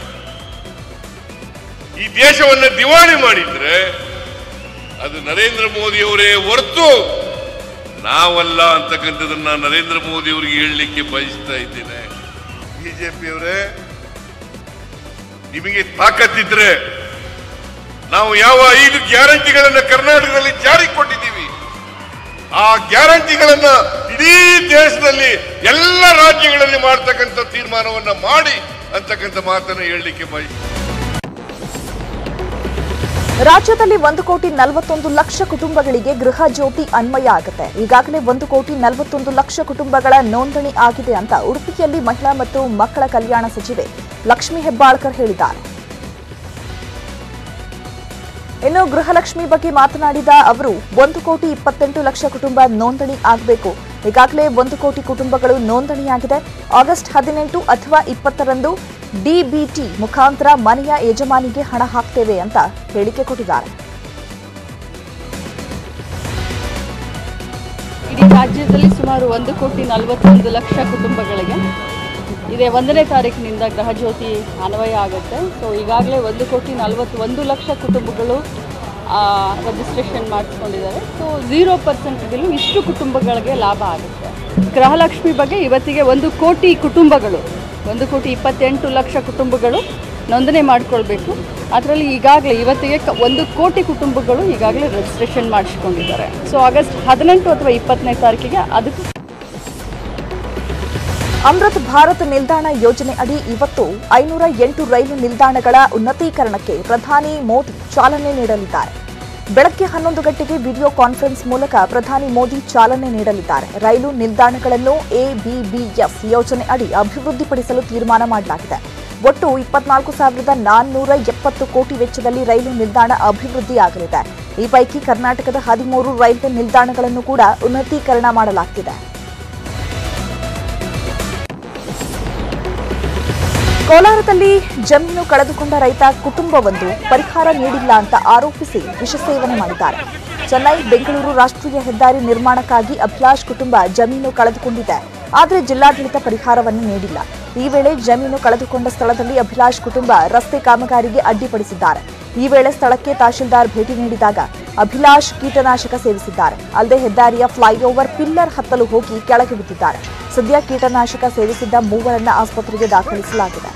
ಈ ದೇಶವನ್ನ ದಿವಾಳಿ ಮಾಡಿದ್ರೆ ಅದು ನರೇಂದ್ರ ಮೋದಿಯವರೇ ಹೊರತು ನಾವಲ್ಲ ಅಂತಕ್ಕಂಥದನ್ನ ನರೇಂದ್ರ ಮೋದಿ ಅವರಿಗೆ ಹೇಳಲಿಕ್ಕೆ ಬಯಸ್ತಾ ಇದ್ದೇನೆ ಬಿಜೆಪಿಯವರೇ ನಿಮಗೆ ತಾಕತ್ತಿದ್ರೆ ನಾವು ಯಾವ ಐದು ಗ್ಯಾರಂಟಿಗಳನ್ನ ಕರ್ನಾಟಕದಲ್ಲಿ ಜಾರಿಗೆ ಕೊಟ್ಟಿದ್ದೀವಿ ಆ ಗ್ಯಾರಂಟಿಗಳನ್ನ ಇಡೀ ದೇಶದಲ್ಲಿ ಎಲ್ಲ ರಾಜ್ಯಗಳಲ್ಲಿ ಮಾಡ್ತಕ್ಕಂಥ ತೀರ್ಮಾನವನ್ನ ಮಾಡಿ ಅಂತಕ್ಕಂಥ ಮಾತನ್ನ ಹೇಳಲಿಕ್ಕೆ ಬಯಸ್ತೀನಿ ರಾಜ್ಯದಲ್ಲಿ ಒಂದು ಕೋಟಿ ನಲವತ್ತೊಂದು ಲಕ್ಷ ಕುಟುಂಬಗಳಿಗೆ ಗೃಹ ಜ್ಯೋತಿ ಅನ್ವಯ ಆಗುತ್ತೆ ಈಗಾಗಲೇ ಒಂದು ಕೋಟಿ ನಲವತ್ತೊಂದು ಲಕ್ಷ ಕುಟುಂಬಗಳ ನೋಂದಣಿ ಆಗಿದೆ ಅಂತ ಉಡುಪಿಯಲ್ಲಿ ಮಹಿಳಾ ಮತ್ತು ಮಕ್ಕಳ ಕಲ್ಯಾಣ ಸಚಿವೆ ಲಕ್ಷ್ಮೀ ಹೆಬ್ಬಾಳ್ಕರ್ ಹೇಳಿದ್ದಾರೆ ಇನ್ನು ಗೃಹಲಕ್ಷ್ಮಿ ಬಗ್ಗೆ ಮಾತನಾಡಿದ ಅವರು ಒಂದು ಕೋಟಿ ಇಪ್ಪತ್ತೆಂಟು ಲಕ್ಷ ಕುಟುಂಬ ನೋಂದಣಿ ಆಗಬೇಕು ಈಗಾಗಲೇ ಒಂದು ಕೋಟಿ ಕುಟುಂಬಗಳು ನೋಂದಣಿಯಾಗಿದೆ ಆಗಸ್ಟ್ ಹದಿನೆಂಟು ಅಥವಾ ಇಪ್ಪತ್ತರಂದು ಡಿಬಿಟಿ ಮುಖಾಂತರ ಮನೆಯ ಯಜಮಾನಿಗೆ ಹಣ ಹಾಕ್ತೇವೆ ಅಂತ ಹೇಳಿಕೆ ಕೊಟ್ಟಿದ್ದಾರೆ ಇಡೀ ರಾಜ್ಯದಲ್ಲಿ ಸುಮಾರು ಒಂದು ಕೋಟಿ ನಲವತ್ತೊಂದು ಲಕ್ಷ ಕುಟುಂಬಗಳಿಗೆ ಇದೇ ಒಂದನೇ ತಾರೀಕಿನಿಂದ ಗೃಹಜ್ಯೋತಿ ಅನ್ವಯ ಆಗುತ್ತೆ ಸೊ ಈಗಾಗಲೇ ಒಂದು ಕೋಟಿ ನಲವತ್ತೊಂದು ಲಕ್ಷ ಕುಟುಂಬಗಳು ರಿಜಿಸ್ಟ್ರೇಷನ್ ಮಾಡಿಸ್ಕೊಂಡಿದ್ದಾರೆ ಸೊ ಝೀರೋ ಪರ್ಸೆಂಟ್ಗಳು ಇಷ್ಟು ಕುಟುಂಬಗಳಿಗೆ ಲಾಭ ಆಗುತ್ತೆ ಗೃಹಲಕ್ಷ್ಮಿ ಬಗ್ಗೆ ಇವತ್ತಿಗೆ ಒಂದು ಕೋಟಿ ಕುಟುಂಬಗಳು ಒಂದು ಕೋಟಿ ಇಪ್ಪತ್ತೆಂಟು ಲಕ್ಷ ಕುಟುಂಬಗಳು ನೋಂದಣಿ ಮಾಡಿಕೊಳ್ಬೇಕು ಅದರಲ್ಲಿ ಈಗಾಗಲೇ ಇವತ್ತಿಗೆ ಕ- ಒಂದು ಕೋಟಿ ಕುಟುಂಬಗಳು ಈಗಾಗಲೇ ರಿಜಿಸ್ಟ್ರೇಷನ್ ಮಾಡಿಸ್ಕೊಂಡಿದ್ದಾರೆ ಸೊ ಆಗಸ್ಟ್ ಹದಿನೆಂಟು ಅಥವಾ ಇಪ್ಪತ್ತನೇ ತಾರೀಕಿಗೆ ಅದಕ್ಕೂ ಅಮೃತ್ ಭಾರತ್ ನಿಲ್ದಾಣ ಯೋಜನೆ ಅಡಿ ಇವತ್ತು ಐನೂರ ಎಂಟು ರೈಲು ನಿಲ್ದಾಣಗಳ ಉನ್ನತೀಕರಣಕ್ಕೆ ಪ್ರಧಾನಿ ಮೋದಿ ಚಾಲನೆ ನೀಡಲಿದ್ದಾರೆ ಬೆಳಗ್ಗೆ ಹನ್ನೊಂದು ಗಂಟೆಗೆ ವಿಡಿಯೋ ಕಾನ್ಫರೆನ್ಸ್ ಮೂಲಕ ಪ್ರಧಾನಿ ಮೋದಿ ಚಾಲನೆ ನೀಡಲಿದ್ದಾರೆ ರೈಲು ನಿಲ್ದಾಣಗಳನ್ನು ಎಬಿಬಿಎಸ್ ಯೋಜನೆ ಅಡಿ ಅಭಿವೃದ್ಧಿಪಡಿಸಲು ತೀರ್ಮಾನ ಮಾಡಲಾಗಿದೆ ಒಟ್ಟು ಇಪ್ಪತ್ನಾಲ್ಕು ಸಾವಿರದ ನಾನ್ನೂರ ಎಪ್ಪತ್ತು ಕೋಟಿ ವೆಚ್ಚದಲ್ಲಿ ರೈಲು ನಿಲ್ದಾಣ ಅಭಿವೃದ್ಧಿಯಾಗಲಿದೆ ಈ ಪೈಕಿ ಕರ್ನಾಟಕದ ಹದಿಮೂರು ರೈಲ್ವೆ ನಿಲ್ದಾಣಗಳನ್ನು ಕೂಡ ಉನ್ನತೀಕರಣ ಮಾಡಲಾಗ್ತಿದೆ ಕೋಲಾರದಲ್ಲಿ ಜಮೀನು ಕಳೆದುಕೊಂಡ ರೈತ ಕುಟುಂಬವೊಂದು ಪರಿಹಾರ ನೀಡಿಲ್ಲ ಅಂತ ಆರೋಪಿಸಿ ವಿಷ ಸೇವನೆ ಮಾಡಿದ್ದಾರೆ ಚೆನ್ನೈ ಬೆಂಗಳೂರು ರಾಷ್ಟ್ರೀಯ ಹೆದ್ದಾರಿ ನಿರ್ಮಾಣಕ್ಕಾಗಿ ಅಭಿಲಾಷ್ ಕುಟುಂಬ ಜಮೀನು ಕಳೆದುಕೊಂಡಿದೆ ಆದರೆ ಜಿಲ್ಲಾಡಳಿತ ಪರಿಹಾರವನ್ನು ನೀಡಿಲ್ಲ ಈ ವೇಳೆ ಜಮೀನು ಕಳೆದುಕೊಂಡ ಸ್ಥಳದಲ್ಲಿ ಅಭಿಲಾಷ್ ಕುಟುಂಬ ರಸ್ತೆ ಕಾಮಗಾರಿಗೆ ಅಡ್ಡಿಪಡಿಸಿದ್ದಾರೆ ಈ ವೇಳೆ ಸ್ಥಳಕ್ಕೆ ತಹಶೀಲ್ದಾರ್ ಭೇಟಿ ನೀಡಿದಾಗ ಅಭಿಲಾಷ್ ಕೀಟನಾಶಕ ಸೇವಿಸಿದ್ದಾರೆ ಅಲ್ಲದೆ ಹೆದ್ದಾರಿಯ ಫ್ಲೈಓವರ್ ಪಿಲ್ಲರ್ ಹತ್ತಲು ಹೋಗಿ ಕೆಳಗೆ ಬಿದ್ದಿದ್ದಾರೆ ಸದ್ಯ ಕೀಟನಾಶಕ ಸೇವಿಸಿದ್ದ ಮೂವರನ್ನ ಆಸ್ಪತ್ರೆಗೆ ದಾಖಲಿಸಲಾಗಿದೆ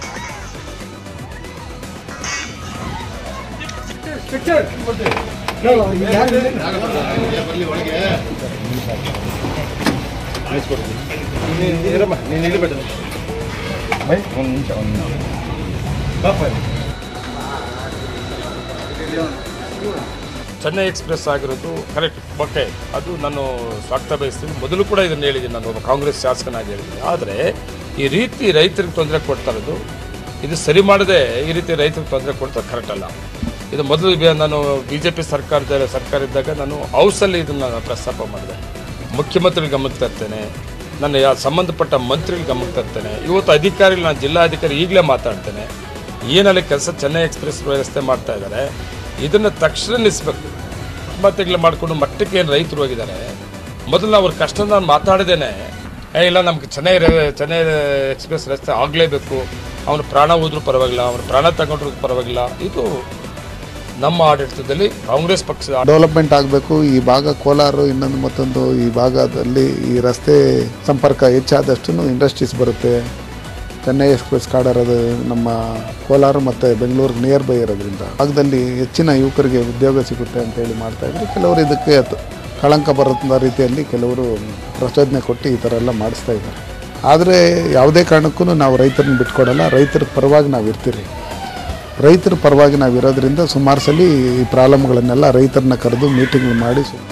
ಚೆನ್ನೈ ಎಕ್ಸ್ಪ್ರೆಸ್ ಆಗಿರೋದು ಕರೆಕ್ಟ್ ಓಕೆ ಅದು ನಾನು ಸ್ವಾಗತ ಬಯಸ್ತೀನಿ ಮೊದಲು ಕೂಡ ಇದನ್ನು ಹೇಳಿದ್ದೀನಿ ನಾನು ಒಬ್ಬ ಕಾಂಗ್ರೆಸ್ ಶಾಸಕನಾಗಿ ಹೇಳಿದ್ದೀನಿ ಆದರೆ ಈ ರೀತಿ ರೈತರಿಗೆ ತೊಂದರೆ ಕೊಡ್ತಾ ಇರೋದು ಇದು ಸರಿ ಮಾಡದೆ ಈ ರೀತಿ ರೈತರಿಗೆ ತೊಂದರೆ ಕೊಡ್ತಾ ಕರೆಕ್ಟ್ ಅಲ್ಲ ಇದು ಮೊದಲು ಬಿ- ನಾನು ಬಿ ಜೆ ಪಿ ಸರ್ಕಾರದ ಸರ್ಕಾರ ಇದ್ದಾಗ ನಾನು ಹೌಸಲ್ಲಿ ಇದನ್ನು ಪ್ರಸ್ತಾಪ ಮಾಡಿದೆ ಮುಖ್ಯಮಂತ್ರಿಗಳ ಗಮನಕ್ಕೆ ತರ್ತೇನೆ ನನ್ನ ಯಾ ಸಂಬಂಧಪಟ್ಟ ಮಂತ್ರಿಗಳ ಗಮನಕ್ಕೆ ತರ್ತೇನೆ ಇವತ್ತು ಅಧಿಕಾರಿಗಳು ನಾನು ಜಿಲ್ಲಾಧಿಕಾರಿ ಈಗಲೇ ಮಾತಾಡ್ತೇನೆ ಏನಲ್ಲಿ ಕೆಲಸ ಚೆನ್ನೈ ಎಕ್ಸ್ಪ್ರೆಸ್ ವ್ಯವಸ್ಥೆ ಮಾಡ್ತಾ ಇದ್ದಾರೆ ಇದನ್ನು ತಕ್ಷಣ ನಿಲ್ಲಿಸ್ಬೇಕು ಆತ್ಮಹತ್ಯೆಗಳು ಮಾಡಿಕೊಂಡು ಮಟ್ಟಕ್ಕೆ ಏನು ರೈತರು ಹೋಗಿದ್ದಾರೆ ಮೊದಲು ಅವ್ರ ಕಷ್ಟ ನಾನು ಮಾತಾಡಿದ್ದೇನೆ ಏ ಇಲ್ಲ ನಮ್ಗೆ ಚೆನ್ನೈ ರೇ- ಚೆನ್ನೈ ಎಕ್ಸ್ಪ್ರೆಸ್ ರಸ್ತೆ ಆಗಲೇಬೇಕು ಅವನು ಪ್ರಾಣ ಹೋದ್ರೂ ಪರವಾಗಿಲ್ಲ ಅವನು ಪ್ರಾಣ ತಗೊಂಡ್ರೂ ಪರವಾಗಿಲ್ಲ ಇದು ನಮ್ಮ ಆಡಳಿತದಲ್ಲಿ ಕಾಂಗ್ರೆಸ್ ಪಕ್ಷದ ಡೆವಲಪ್ಮೆಂಟ್ ಆಗಬೇಕು ಈ ಭಾಗ ಕೋಲಾರ ಇನ್ನೊಂದು ಮತ್ತೊಂದು ಈ ಭಾಗದಲ್ಲಿ ಈ ರಸ್ತೆ ಸಂಪರ್ಕ ಹೆಚ್ಚಾದಷ್ಟು ಇಂಡಸ್ಟ್ರೀಸ್ ಬರುತ್ತೆ ಚೆನ್ನೈ ಎಕ್ಸ್ಪ್ರೆಸ್ ಕಾಡರೋದು ನಮ್ಮ ಕೋಲಾರ ಮತ್ತು ಬೆಂಗಳೂರಿಗೆ ನಿಯರ್ ಬೈ ಇರೋದ್ರಿಂದ ಭಾಗದಲ್ಲಿ ಹೆಚ್ಚಿನ ಯುವಕರಿಗೆ ಉದ್ಯೋಗ ಸಿಗುತ್ತೆ ಅಂತೇಳಿ ಮಾಡ್ತಾ ಇದ್ರು ಕೆಲವರು ಇದಕ್ಕೆ ತ- ಕಳಂಕ ಬರೋ ರೀತಿಯಲ್ಲಿ ಕೆಲವರು ಪ್ರಚೋದನೆ ಕೊಟ್ಟು ಈ ಥರ ಎಲ್ಲ ಮಾಡಿಸ್ತಾ ಇದ್ದಾರೆ ಆದರೆ ಯಾವುದೇ ಕಾರಣಕ್ಕೂ ನಾವು ರೈತರನ್ನ ಬಿಟ್ಕೊಡಲ್ಲ ರೈತರ ಪರವಾಗಿ ನಾವು ಇರ್ತೀರಿ ರೈತರ ಪರವಾಗಿ ನಾವು ಇರೋದ್ರಿಂದ ಸುಮಾರು ಸಲ ಈ ಪ್ರಾಬ್ಲಮ್ಗಳನ್ನೆಲ್ಲ ರೈತರನ್ನ ಕರೆದು ಮೀಟಿಂಗ್ ಮಾಡಿ ಸು-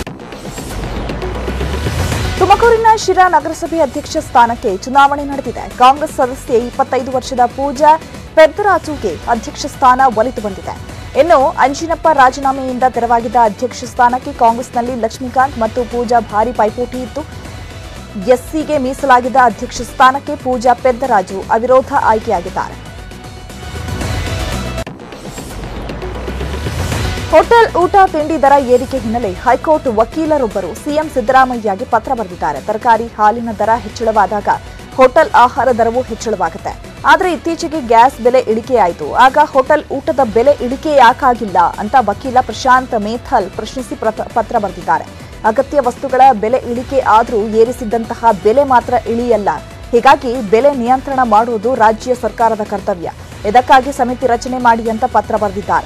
ತುಮಕೂರಿನ ಶಿರಾ ನಗರಸಭೆ ಅಧ್ಯಕ್ಷ ಸ್ಥಾನಕ್ಕೆ ಚುನಾವಣೆ ನಡೆದಿದೆ ಕಾಂಗ್ರೆಸ್ ಸದಸ್ಯೆ ಇಪ್ಪತ್ತೈದು ವರ್ಷದ ಪೂಜಾ ಪೆದ್ದರಾಜುಗೆ ಅಧ್ಯಕ್ಷ ಸ್ಥಾನ ಒಲಿತು ಬಂದಿದೆ ಇನ್ನು ಅಂಜಿನಪ್ಪ ರಾಜೀನಾಮೆಯಿಂದ ತೆರವಾಗಿದ್ದ ಅಧ್ಯಕ್ಷ ಸ್ಥಾನಕ್ಕೆ ಕಾಂಗ್ರೆಸ್ನಲ್ಲಿ ಲಕ್ಷ್ಮೀಕಾಂತ್ ಮತ್ತು ಪೂಜಾ ಭಾರಿ ಪೈಪೋಟಿ ಇತ್ತು ಎಸ್ಸಿಗೆ ಮೀಸಲಾಗಿದ್ದ ಅಧ್ಯಕ್ಷ ಸ್ಥಾನಕ್ಕೆ ಪೂಜಾ ಪೆದ್ದರಾಜು ಅವಿರೋಧ ಆಯ್ಕೆಯಾಗಿದ್ದಾರೆ ಹೋಟೆಲ್ ಊಟ ತಿಂಡಿ ದರ ಏರಿಕೆ ಹಿನ್ನೆಲೆ ಹೈಕೋರ್ಟ್ ವಕೀಲರೊಬ್ಬರು ಸಿಎಂ ಸಿದ್ದರಾಮಯ್ಯಗೆ ಪತ್ರ ಬರೆದಿದ್ದಾರೆ ತರಕಾರಿ ಹಾಲಿನ ದರ ಹೆಚ್ಚಳವಾದಾಗ ಹೋಟೆಲ್ ಆಹಾರ ದರವೂ ಹೆಚ್ಚಳವಾಗುತ್ತೆ ಆದರೆ ಇತ್ತೀಚೆಗೆ ಗ್ಯಾಸ್ ಬೆಲೆ ಇಳಿಕೆಯಾಯಿತು ಆಗ ಹೋಟೆಲ್ ಊಟದ ಬೆಲೆ ಇಳಿಕೆ ಯಾಕಾಗಿಲ್ಲ ಅಂತ ವಕೀಲ ಪ್ರಶಾಂತ್ ಮೇಥಲ್ ಪ್ರಶ್ನಿಸಿ ಪ್ರತ- ಪತ್ರ ಬರೆದಿದ್ದಾರೆ ಅಗತ್ಯ ವಸ್ತುಗಳ ಬೆಲೆ ಇಳಿಕೆ ಆದರೂ ಏರಿಸಿದ್ದಂತಹ ಬೆಲೆ ಮಾತ್ರ ಇಳಿಯಲ್ಲ ಹೀಗಾಗಿ ಬೆಲೆ ನಿಯಂತ್ರಣ ಮಾಡುವುದು ರಾಜ್ಯ ಸರ್ಕಾರದ ಕರ್ತವ್ಯ ಇದಕ್ಕಾಗಿ ಸಮಿತಿ ರಚನೆ ಮಾಡಿ ಅಂತ ಪತ್ರ ಬರೆದಿದ್ದಾರೆ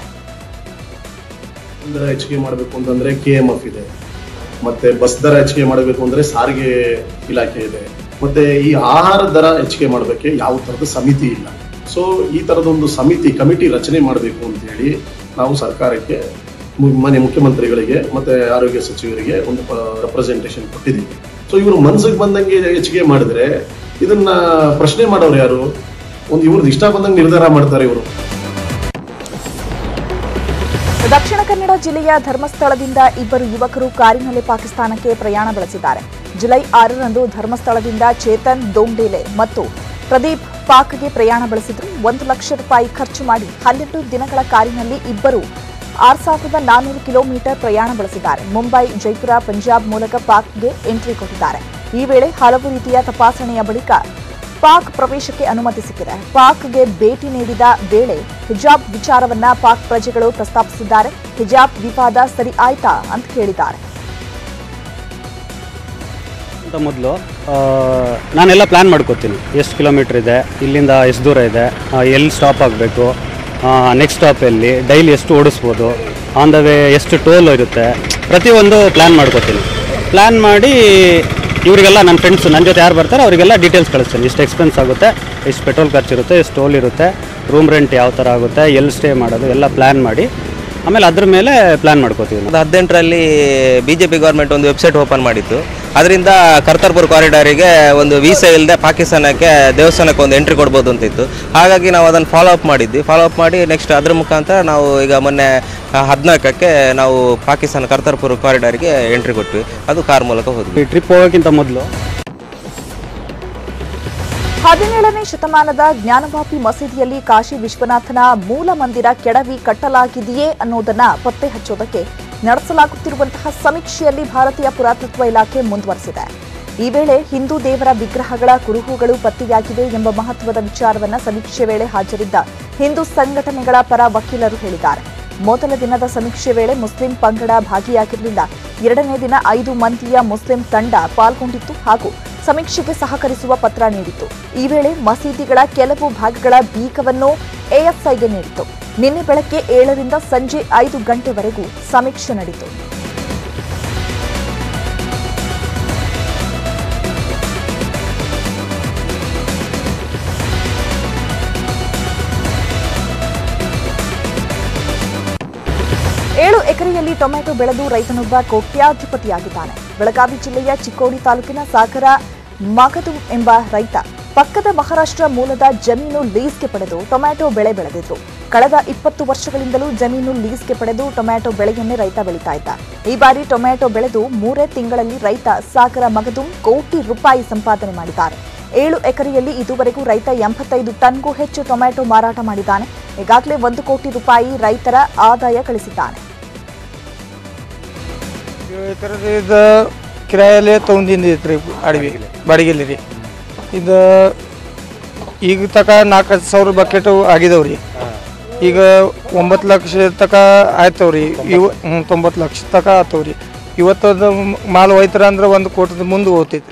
ದರ ಹೆಚ್ಚಿಗೆ ಮಾಡಬೇಕು ಅಂತಂದ್ರೆ ಕೆ ಎಂ ಎಫ್ ಇದೆ ಮತ್ತೆ ಬಸ್ ದರ ಹೆಚ್ಚಿಗೆ ಮಾಡಬೇಕು ಅಂದ್ರೆ ಸಾರಿಗೆ ಇಲಾಖೆ ಇದೆ ಮತ್ತೆ ಈ ಆಹಾರ ದರ ಹೆಚ್ಚಿಗೆ ಮಾಡೋದಕ್ಕೆ ಯಾವ ತರದ ಸಮಿತಿ ಇಲ್ಲ ಸೊ ಈ ತರದೊಂದು ಸಮಿತಿ ಕಮಿಟಿ ರಚನೆ ಮಾಡಬೇಕು ಅಂತ ಹೇಳಿ ನಾವು ಸರ್ಕಾರಕ್ಕೆ ಮು- ಮಾನ್ಯ ಮುಖ್ಯಮಂತ್ರಿಗಳಿಗೆ ಮತ್ತೆ ಆರೋಗ್ಯ ಸಚಿವರಿಗೆ ಒಂದು ರೆಪ್ರೆಸೆಂಟೇಷನ್ ಕೊಟ್ಟಿದ್ದೀವಿ ಸೊ ಇವರು ಮನ್ಸಿಗೆ ಬಂದಂಗೆ ಹೆಚ್ಚಿಗೆ ಮಾಡಿದ್ರೆ ಇದನ್ನ ಪ್ರಶ್ನೆ ಮಾಡೋರು ಯಾರು ಒಂದು ಇವ್ರದ್ದು ಇಷ್ಟ ಬಂದಂಗೆ ನಿರ್ಧಾರ ಮಾಡ್ತಾರೆ ಇವರು ದಕ್ಷಿಣ ಕನ್ನಡ ಜಿಲ್ಲೆಯ ಧರ್ಮಸ್ಥಳದಿಂದ ಇಬ್ಬರು ಯುವಕರು ಕಾರಿನಲ್ಲಿ ಪಾಕಿಸ್ತಾನಕ್ಕೆ ಪ್ರಯಾಣ ಬೆಳೆಸಿದ್ದಾರೆ ಜುಲೈ ಆರರಂದು ಧರ್ಮಸ್ಥಳದಿಂದ ಚೇತನ್ ದೋಂಡೇಲೆ ಮತ್ತು ಪ್ರದೀಪ್ ಪಾಕ್ಗೆ ಪ್ರಯಾಣ ಬೆಳೆಸಿದ್ರು ಒಂದು ಲಕ್ಷ ರೂಪಾಯಿ ಖರ್ಚು ಮಾಡಿ ಹನ್ನೆರಡು ದಿನಗಳ ಕಾರಿನಲ್ಲಿ ಇಬ್ಬರು ಆರು ಸಾವಿರದ ನಾನ್ನೂರು ಕಿಲೋಮೀಟರ್ ಪ್ರಯಾಣ ಬೆಳೆಸಿದ್ದಾರೆ ಮುಂಬೈ ಜೈಪುರ ಪಂಜಾಬ್ ಮೂಲಕ ಪಾಕ್ಗೆ ಎಂಟ್ರಿ ಕೊಟ್ಟಿದ್ದಾರೆ ಈ ವೇಳೆ ಹಲವು ರೀತಿಯ ತಪಾಸಣೆಯ ಬಳಿಕ ಪಾಕ್ ಪ್ರವೇಶಕ್ಕೆ ಅನುಮತಿ ಸಿಕ್ಕಿದೆ ಪಾಕ್ಗೆ ಭೇಟಿ ನೀಡಿದ ವೇಳೆ ಹಿಜಾಬ್ ವಿಚಾರವನ್ನ ಪಾಕ್ ಪ್ರಜೆಗಳು ಪ್ರಸ್ತಾಪಿಸಿದ್ದಾರೆ ಹಿಜಾಬ್ ವಿವಾದ ಸರಿ ಆಯ್ತಾ ಅಂತ ಕೇಳಿದ್ದಾರೆ ಅಂತ ಮೊದಲು ನಾನೆಲ್ಲ ಪ್ಲ್ಯಾನ್ ಮಾಡ್ಕೋತೀನಿ ಎಷ್ಟು ಕಿಲೋಮೀಟ್ರ್ ಇದೆ ಇಲ್ಲಿಂದ ಎಷ್ಟು ದೂರ ಇದೆ ಆ, ಎಲ್ಲಿ ಸ್ಟಾಪ್ ಆಗಬೇಕು ನೆಕ್ಸ್ಟ್ ಸ್ಟಾಪ್ ಎಲ್ಲಿ ಡೈಲಿ ಎಷ್ಟು ಓಡಿಸ್ಬೋದು ಆನ್ ದ ವೇ ಎಷ್ಟು ಟೋಲ್ ಇರುತ್ತೆ ಪ್ರತಿಯೊಂದು ಪ್ಲ್ಯಾನ್ ಮಾಡ್ಕೋತೀನಿ ಪ್ಲ್ಯಾನ್ ಮಾಡಿ ಇವರಿಗೆಲ್ಲ ನನ್ನ ಫ್ರೆಂಡ್ಸು ನನ್ನ ಜೊತೆ ಯಾರು ಬರ್ತಾರೆ ಅವರಿಗೆಲ್ಲ ಡೀಟೇಲ್ಸ್ ಕಳಿಸ್ತೀನಿ ಇಷ್ಟು ಎಕ್ಸ್ಪೆನ್ಸ್ ಆಗುತ್ತೆ ಎಷ್ಟು ಪೆಟ್ರೋಲ್ ಖರ್ಚಿರುತ್ತೆ ಎಷ್ಟು ಟೋಲ್ ಇರುತ್ತೆ ರೂಮ್ ರೆಂಟ್ ಯಾವ ಥರ ಆಗುತ್ತೆ ಎಲ್ಲಿ ಸ್ಟೇ ಮಾಡೋದು ಎಲ್ಲ ಪ್ಲ್ಯಾನ್ ಮಾಡಿ ಆಮೇಲೆ ಅದ್ರ ಮೇಲೆ ಪ್ಲ್ಯಾನ್ ಮಾಡ್ಕೋತೀವಿ ನಾವು. ಹದಿನೆಂಟರಲ್ಲಿ ಬಿ ಜೆ ಪಿ ಗೌರ್ಮೆಂಟ್ ಒಂದು ವೆಬ್ಸೈಟ್ ಓಪನ್ ಮಾಡಿತ್ತು ಅದರಿಂದ ಕರ್ತರ್ಪುರ್ ಕಾರಿಡಾರಿಗೆ ಒಂದು ವೀಸಾ ಇಲ್ಲದೆ ಪಾಕಿಸ್ತಾನಕ್ಕೆ ದೇವಸ್ಥಾನಕ್ಕೆ ಒಂದು ಎಂಟ್ರಿ ಕೊಡ್ಬೋದು ಅಂತಿತ್ತು ಹಾಗಾಗಿ ನಾವು ಅದನ್ನು ಫಾಲೋ ಅಪ್ ಮಾಡಿದ್ವಿ ಫಾಲೋ ಅಪ್ ಮಾಡಿ ನೆಕ್ಸ್ಟ್ ಅದ್ರ ಮುಖಾಂತರ ನಾವು ಈಗ ಮೊನ್ನೆ ಹದಿನಾಲ್ಕಕ್ಕೆ ನಾವು ಪಾಕಿಸ್ತಾನ ಕರ್ತರ್ಪುರ್ ಕಾರಿಡಾರಿಗೆ ಎಂಟ್ರಿ ಕೊಟ್ವಿ ಅದು ಕಾರ್ ಮೂಲಕ ಹೋದ್ವಿ ಈ ಟ್ರಿಪ್ ಹೋಗೋಕ್ಕಿಂತ ಮೊದಲು ಹದಿನೇಳನೇ ಶತಮಾನದ ಜ್ಞಾನವಾಪಿ ಮಸೀದಿಯಲ್ಲಿ ಕಾಶಿ ವಿಶ್ವನಾಥನ ಮೂಲ ಮಂದಿರ ಕೆಡವಿ ಕಟ್ಟಲಾಗಿದೆಯೇ ಅನ್ನೋದನ್ನ ಪತ್ತೆ ಹಚ್ಚೋದಕ್ಕೆ ನಡೆಸಲಾಗುತ್ತಿರುವಂತಹ ಸಮೀಕ್ಷೆಯಲ್ಲಿ ಭಾರತೀಯ ಪುರಾತತ್ವ ಇಲಾಖೆ ಮುಂದುವರೆಸಿದೆ ಈ ವೇಳೆ ಹಿಂದೂ ದೇವರ ವಿಗ್ರಹಗಳ ಕುರುಹುಗಳು ಪತ್ತೆಯಾಗಿವೆ ಎಂಬ ಮಹತ್ವದ ವಿಚಾರವನ್ನ ಸಮೀಕ್ಷೆ ವೇಳೆ ಹಾಜರಿದ್ದ ಹಿಂದೂ ಸಂಘಟನೆಗಳ ಪರ ವಕೀಲರು ಹೇಳಿದ್ದಾರೆ ಮೊದಲ ದಿನದ ಸಮೀಕ್ಷೆ ವೇಳೆ ಮುಸ್ಲಿಂ ಪಂಗಡ ಭಾಗಿಯಾಗಿರಲಿಲ್ಲ ಎರಡನೇ ದಿನ ಐದು ಮಂದಿಯ ಮುಸ್ಲಿಂ ತಂಡ ಪಾಲ್ಗೊಂಡಿತ್ತು ಹಾಗೂ ಸಮೀಕ್ಷೆಗೆ ಸಹಕರಿಸುವ ಪತ್ರ ನೀಡಿತು ಈ ವೇಳೆ ಮಸೀದಿಗಳ ಕೆಲವು ಭಾಗಗಳ ಬೀಗವನ್ನು ಎಎಸ್ಐಗೆ ನೀಡಿತು ನಿನ್ನೆ ಬೆಳಗ್ಗೆ ಏಳರಿಂದ ಸಂಜೆ ಐದು ಗಂಟೆವರೆಗೂ ಸಮೀಕ್ಷೆ ನಡೆಯಿತು ಏಳು ಎಕರೆಯಲ್ಲಿ ಟೊಮೆಟೊ ಬೆಳೆದು ರೈತನೊಬ್ಬ ಕೋಟ್ಯಾಧಿಪತಿಯಾಗಿದ್ದಾನೆ ಬೆಳಗಾವಿ ಜಿಲ್ಲೆಯ ಚಿಕ್ಕೋಡಿ ತಾಲೂಕಿನ ಸಾಗರ ಮಗದು ಎಂಬ ರೈತ ಪಕ್ಕದ ಮಹಾರಾಷ್ಟ್ರ ಮೂಲದ ಜಮೀನು ಲೀಸ್ಗೆ ಪಡೆದು ಟೊಮ್ಯಾಟೊ ಬೆಳೆ ಬೆಳೆದಿದ್ರು ಕಳೆದ ಇಪ್ಪತ್ತು ವರ್ಷಗಳಿಂದಲೂ ಜಮೀನು ಲೀಸ್ಗೆ ಪಡೆದು ಟೊಮ್ಯಾಟೊ ಬೆಳೆಯನ್ನೇ ರೈತ ಬೆಳೀತಾ ಇದ್ದ ಈ ಬಾರಿ ಟೊಮ್ಯಾಟೊ ಬೆಳೆದು ಮೂರೇ ತಿಂಗಳಲ್ಲಿ ರೈತ ಸಾಗರ ಮಗದುಂ ಕೋಟಿ ರೂಪಾಯಿ ಸಂಪಾದನೆ ಮಾಡಿದ್ದಾರೆ ಏಳು ಎಕರೆಯಲ್ಲಿ ಇದುವರೆಗೂ ರೈತ ಎಂಬತ್ತೈದು ಟನ್ಗೂ ಹೆಚ್ಚು ಟೊಮ್ಯಾಟೊ ಮಾರಾಟ ಮಾಡಿದ್ದಾನೆ ಈಗಾಗಲೇ ಒಂದು ಕೋಟಿ ರೂಪಾಯಿ ರೈತರ ಆದಾಯ ಗಳಿಸಿದ್ದಾನೆ ಎಕರೆದು ಇದು ಕಿರಾಯಲ್ಲಿ ತೊಗೊಂಡಿದ್ದು ಐತ್ರಿ ಅಡವಿ ಬಾಡಿಗೆಲಿ ರೀ ಇದು ಈಗ ತಕ ನಾಲ್ಕು ಸಾವಿರ ಬಕೆಟ್ ಆಗಿದಾವ್ರಿ ಈಗ ಒಂಬತ್ತು ಲಕ್ಷ ತಕ ಆಯ್ತವ್ರಿ ಇವು ಹ್ಞೂ ತೊಂಬತ್ತು ಲಕ್ಷ ತಕ ಆತವ್ರಿ ಇವತ್ತದು ಮಾಲ್ ಹೋಯ್ತಾರ ಅಂದ್ರೆ ಒಂದು ಕೋಟದ ಮುಂದೆ ಹೋಗ್ತೈತಿ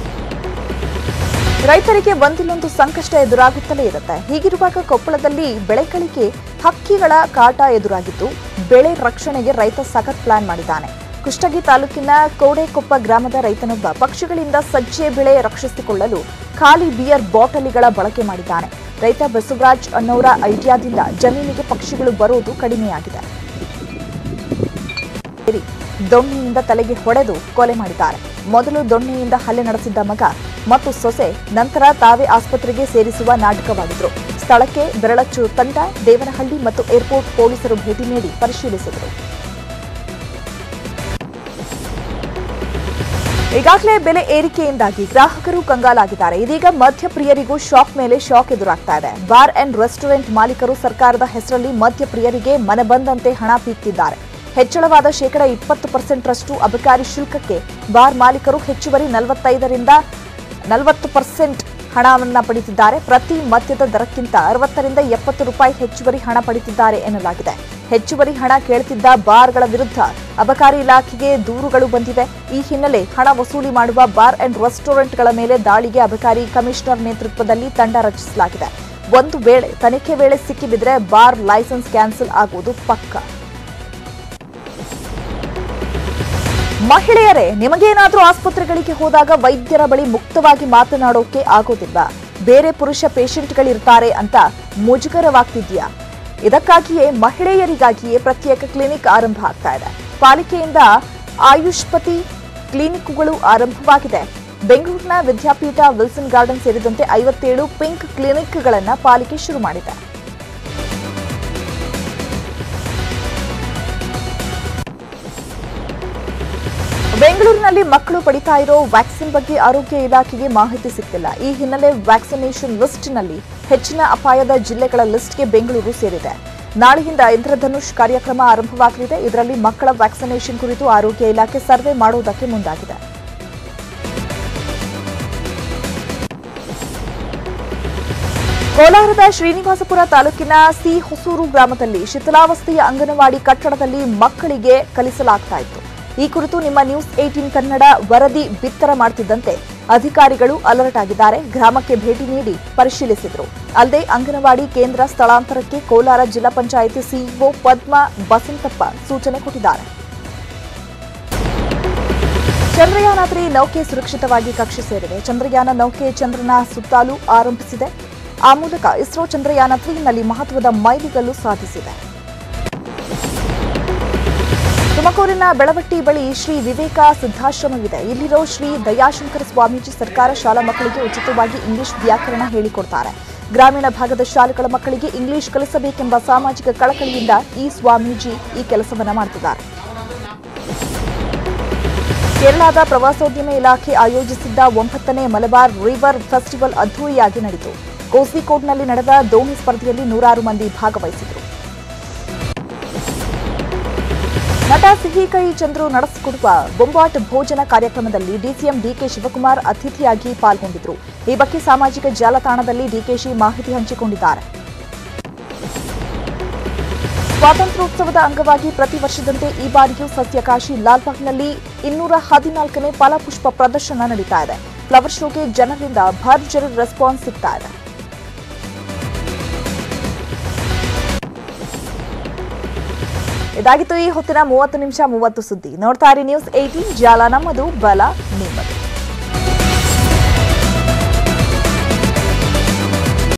ರೈತರಿಗೆ ಒಂದಿಲ್ಲೊಂದು ಸಂಕಷ್ಟ ಎದುರಾಗುತ್ತಲೇ ಇರುತ್ತೆ ಹೀಗಿರುವಾಗ ಕೊಪ್ಪಳದಲ್ಲಿ ಬೆಳೆಗಳಿಗೆ ಹಕ್ಕಿಗಳ ಕಾಟ ಎದುರಾಗಿದ್ದು ಬೆಳೆ ರಕ್ಷಣೆಗೆ ರೈತ ಸಖತ್ ಪ್ಲಾನ್ ಮಾಡಿದ್ದಾನೆ ಕುಷ್ಟಗಿ ತಾಲೂಕಿನ ಕೋಡೆಕೊಪ್ಪ ಗ್ರಾಮದ ರೈತನೊಬ್ಬ ಪಕ್ಷಿಗಳಿಂದ ಸಜ್ಜೆ ಬೆಳೆ ರಕ್ಷಿಸಿಕೊಳ್ಳಲು ಖಾಲಿ ಬಿಯರ್ ಬಾಟಲಿಗಳ ಬಳಕೆ ಮಾಡಿದ್ದಾನೆ ರೈತ ಬಸವರಾಜ್ ಅನ್ನೋರ ಐಡಿಯಾದಿಂದ ಜಮೀನಿಗೆ ಪಕ್ಷಿಗಳು ಬರೋದು ಕಡಿಮೆಯಾಗಿದೆ ಸೇರಿ ದೊಣ್ಣೆಯಿಂದ ತಲೆಗೆ ಹೊಡೆದು ಕೊಲೆ ಮಾಡಿದ್ದಾರೆ ಮೊದಲು ದೊಣ್ಣೆಯಿಂದ ಹಲ್ಲೆ ನಡೆಸಿದ್ದ ಮಗ ಮತ್ತು ಸೊಸೆ ನಂತರ ತಾವೇ ಆಸ್ಪತ್ರೆಗೆ ಸೇರಿಸುವ ನಾಟಕವಾಗಿದ್ರು ಸ್ಥಳಕ್ಕೆ ಬೆರಳಚ್ಚು ತಂಡ ದೇವನಹಳ್ಳಿ ಮತ್ತು ಏರ್ಪೋರ್ಟ್ ಪೊಲೀಸರು ಭೇಟಿ ನೀಡಿ ಪರಿಶೀಲಿಸಿದರು ಈಗಾಗಲೇ ಬೆಲೆ ಏರಿಕೆಯಿಂದಾಗಿ ಗ್ರಾಹಕರು ಕಂಗಾಲಾಗಿದ್ದಾರೆ ಇದೀಗ ಮದ್ಯಪ್ರಿಯರಿಗೂ ಶಾಕ್ ಮೇಲೆ ಶಾಕ್ ಎದುರಾಗ್ತಾ ಇದೆ ಬಾರ್ ಅಂಡ್ ರೆಸ್ಟೋರೆಂಟ್ ಮಾಲೀಕರು ಸರ್ಕಾರದ ಹೆಸರಲ್ಲಿ ಮದ್ಯಪ್ರಿಯರಿಗೆ ಮನಬಂದಂತೆ ಹಣ ಪೀಕ್ತಿದ್ದಾರೆ ಹೆಚ್ಚಳವಾದ ಶೇಕಡ ಇಪ್ಪತ್ತು ಪರ್ಸೆಂಟ್ರಷ್ಟು ಅಬಕಾರಿ ಶುಲ್ಕಕ್ಕೆ ಬಾರ್ ಮಾಲೀಕರು ಹೆಚ್ಚುವರಿ ನಲವತ್ತೈದರಿಂದ ನಲವತ್ತು ಪರ್ಸೆಂಟ್ ಹಣವನ್ನ ಪಡೆದಿದ್ದಾರೆ ಪ್ರತಿ ಮದ್ಯದ ದರಕ್ಕಿಂತ ಅರವತ್ತರಿಂದ ಎಪ್ಪತ್ತು ರೂಪಾಯಿ ಹೆಚ್ಚುವರಿ ಹಣ ಪಡೆದಿದ್ದಾರೆ ಎನ್ನಲಾಗಿದೆ ಹೆಚ್ಚುವರಿ ಹಣ ಕೇಳುತ್ತಿದ್ದ ಬಾರ್ಗಳ ವಿರುದ್ಧ ಅಬಕಾರಿ ಇಲಾಖೆಗೆ ದೂರುಗಳು ಬಂದಿವೆ ಈ ಹಿನ್ನೆಲೆ ಹಣ ವಸೂಲಿ ಮಾಡುವ ಬಾರ್ ಅಂಡ್ ರೆಸ್ಟೋರೆಂಟ್ಗಳ ಮೇಲೆ ದಾಳಿಗೆ ಅಬಕಾರಿ ಕಮಿಷನರ್ ನೇತೃತ್ವದಲ್ಲಿ ತಂಡ ರಚಿಸಲಾಗಿದೆ ಒಂದು ವೇಳೆ ತನಿಖೆ ವೇಳೆ ಸಿಕ್ಕಿಬಿದ್ರೆ ಬಾರ್ ಲೈಸೆನ್ಸ್ ಕ್ಯಾನ್ಸಲ್ ಆಗುವುದು ಪಕ್ಕಾ ಮಹಿಳೆಯರೇ ನಿಮಗೇನಾದ್ರೂ ಆಸ್ಪತ್ರೆಗಳಿಗೆ ಹೋದಾಗ ವೈದ್ಯರ ಬಳಿ ಮುಕ್ತವಾಗಿ ಮಾತನಾಡೋಕೆ ಆಗೋದಿಲ್ಲ ಬೇರೆ ಪುರುಷ ಪೇಷಂಟ್ಗಳಿರ್ತಾರೆ ಅಂತ ಮುಜುಗರವಾಗ್ತಿದ್ಯಾ ಇದಕ್ಕಾಗಿಯೇ ಮಹಿಳೆಯರಿಗಾಗಿಯೇ ಪ್ರತ್ಯೇಕ ಕ್ಲಿನಿಕ್ ಆರಂಭ ಆಗ್ತಾ ಇದೆ ಪಾಲಿಕೆಯಿಂದ ಆಯುಷ್ಪತಿ ಕ್ಲಿನಿಕ್ಗಳು ಆರಂಭವಾಗಿದೆ ಬೆಂಗಳೂರಿನ ವಿದ್ಯಾಪೀಠ ವಿಲ್ಸನ್ ಗಾರ್ಡನ್ ಸೇರಿದಂತೆ ಐವತ್ತೇಳು ಪಿಂಕ್ ಕ್ಲಿನಿಕ್ಗಳನ್ನು ಪಾಲಿಕೆ ಶುರು ಮಾಡಿದೆ ಬೆಂಗಳೂರಿನಲ್ಲಿ ಮಕ್ಕಳು ಪಡಿತಾ ಇರೋ ವ್ಯಾಕ್ಸಿನ್ ಬಗ್ಗೆ ಆರೋಗ್ಯ ಇಲಾಖೆಗೆ ಮಾಹಿತಿ ಸಿಕ್ಕಿಲ್ಲ ಈ ಹಿನ್ನೆಲೆ ವ್ಯಾಕ್ಸಿನೇಷನ್ ಲಿಸ್ಟ್ನಲ್ಲಿ ಹೆಚ್ಚಿನ ಅಪಾಯದ ಜಿಲ್ಲೆಗಳ ಲಿಸ್ಟ್ಗೆ ಬೆಂಗಳೂರು ಸೇರಿದೆ ನಾಳೆಯಿಂದ ಇಂದ್ರಧನುಷ್ ಕಾರ್ಯಕ್ರಮ ಆರಂಭವಾಗಲಿದೆ ಇದರಲ್ಲಿ ಮಕ್ಕಳ ವ್ಯಾಕ್ಸಿನೇಷನ್ ಕುರಿತು ಆರೋಗ್ಯ ಇಲಾಖೆ ಸರ್ವೆ ಮಾಡುವುದಕ್ಕೆ ಮುಂದಾಗಿದೆ ಕೋಲಾರದ ಶ್ರೀನಿವಾಸಪುರ ತಾಲೂಕಿನ ಸಿ ಹೊಸೂರು ಗ್ರಾಮದಲ್ಲಿ ಶಿಥಿಲಾವಸ್ಥೆಯ ಅಂಗನವಾಡಿ ಕಟ್ಟಡದಲ್ಲಿ ಮಕ್ಕಳಿಗೆ ಕಲಿಸಲಾಗ್ತಾ ಇತ್ತು ಈ ಕುರಿತು ನಿಮ್ಮ ನ್ಯೂಸ್ ಏಟೀನ್ ಕನ್ನಡ ವರದಿ ಬಿತ್ತರ ಮಾಡ್ತಿದ್ದಂತೆ ಅಧಿಕಾರಿಗಳು ಅಲರ್ಟ್ ಆಗಿದ್ದಾರೆ ಗ್ರಾಮಕ್ಕೆ ಭೇಟಿ ನೀಡಿ ಪರಿಶೀಲಿಸಿದರು ಅಲ್ಲದೆ ಅಂಗನವಾಡಿ ಕೇಂದ್ರ ಸ್ಥಳಾಂತರಕ್ಕೆ ಕೋಲಾರ ಜಿಲ್ಲಾ ಪಂಚಾಯಿತಿ ಸಿಇಒ ಪದ್ಮ ಬಸಂತಪ್ಪ ಸೂಚನೆ ಕೊಟ್ಟಿದ್ದಾರೆ ಚಂದ್ರಯಾನ ತ್ರೀ ನೌಕೆ ಸುರಕ್ಷಿತವಾಗಿ ಕಕ್ಷೆ ಸೇರಿದೆ ಚಂದ್ರಯಾನ ನೌಕೆ ಚಂದ್ರನ ಸುತ್ತಾಲು ಆರಂಭಿಸಿದೆ ಆ ಮೂಲಕ ಇಸ್ರೋ ಚಂದ್ರಯಾನ ತ್ರೀನಲ್ಲಿ ಮಹತ್ವದ ಮೈಲಿಗಲ್ಲು ಸಾಧಿಸಿದೆ ತುಮಕೂರಿನ ಬೆಳವಟ್ಟಿ ಬಳಿ ಶ್ರೀ ವಿವೇಕ ಸಿದ್ಧಾಶ್ರಮವಿದೆ ಇಲ್ಲಿರೋ ಶ್ರೀ ದಯಾಶಂಕರ ಸ್ವಾಮೀಜಿ ಸರ್ಕಾರ ಶಾಲಾ ಮಕ್ಕಳಿಗೆ ಉಚಿತವಾಗಿ ಇಂಗ್ಲಿಷ್ ವ್ಯಾಕರಣ ಹೇಳಿಕೊಡ್ತಾರೆ ಗ್ರಾಮೀಣ ಭಾಗದ ಶಾಲೆಗಳ ಮಕ್ಕಳಿಗೆ ಇಂಗ್ಲಿಷ್ ಕಲಿಸಬೇಕೆಂಬ ಸಾಮಾಜಿಕ ಕಳಕಳಿಯಿಂದ ಈ ಸ್ವಾಮೀಜಿ ಈ ಕೆಲಸವನ್ನ ಮಾಡ್ತಿದ್ದಾರೆ ಕೇರಳದ ಪ್ರವಾಸೋದ್ಯಮ ಇಲಾಖೆ ಆಯೋಜಿಸಿದ್ದ ಒಂಬತ್ತನೇ ಮಲಬಾರ್ ರಿವರ್ ಫೆಸ್ಟಿವಲ್ ಅದ್ದೂರಿಯಾಗಿ ನಡೆಯಿತು ಕೋಸಿಕೋಡ್ನಲ್ಲಿ ನಡೆದ ದೋಣಿ ಸ್ಪರ್ಧೆಯಲ್ಲಿ ನೂರಾರು ಮಂದಿ ಭಾಗವಹಿಸಿದರು ನಟ ಸಿಹಿಕೈ ಚಂದ್ರು ನಡೆಸಿಕೊಡುವ ಬೊಂಬಾಟ್ ಭೋಜನ ಕಾರ್ಯಕ್ರಮದಲ್ಲಿ ಡಿಸಿಎಂ ಡಿಕೆ ಶಿವಕುಮಾರ್ ಅತಿಥಿಯಾಗಿ ಪಾಲ್ಗೊಂಡಿದ್ರು ಈ ಬಗ್ಗೆ ಸಾಮಾಜಿಕ ಜಾಲತಾಣದಲ್ಲಿ ಡಿಕೆಶಿ ಮಾಹಿತಿ ಹಂಚಿಕೊಂಡಿದ್ದಾರೆ ಸ್ವಾತಂತ್ರ್ಯೋತ್ಸವದ ಅಂಗವಾಗಿ ಪ್ರತಿ ವರ್ಷದಂತೆ ಈ ಬಾರಿಯೂ ಸಸ್ಯಕಾಶಿ ಲಾಲ್ಬಾಗ್ನಲ್ಲಿ ಇನ್ನೂರ ಹದಿನಾಲ್ಕನೇ ಫಲಪುಷ್ಪ ಪ್ರದರ್ಶನ ನಡೀತಾ ಇದೆ ಫ್ಲವರ್ ಶೋಗೆ ಜನರಿಂದ ಭರ್ಜರಿ ರೆಸ್ಪಾನ್ಸ್ ಸಿಗ್ತಾ ಇದೆ ಇದಾಗಿತ್ತು ಈ ಹೊತ್ತಿನ ಮೂವತ್ತು ನಿಮಿಷ ಮೂವತ್ತು ಸುದ್ದಿ ನೋಡ್ತಾ ಇರಿ ನ್ಯೂಸ್ ಏಟೀನ್ ಜಾಲ ನಮ್ಮದು ಬಲ ನಿಮ್ಮದು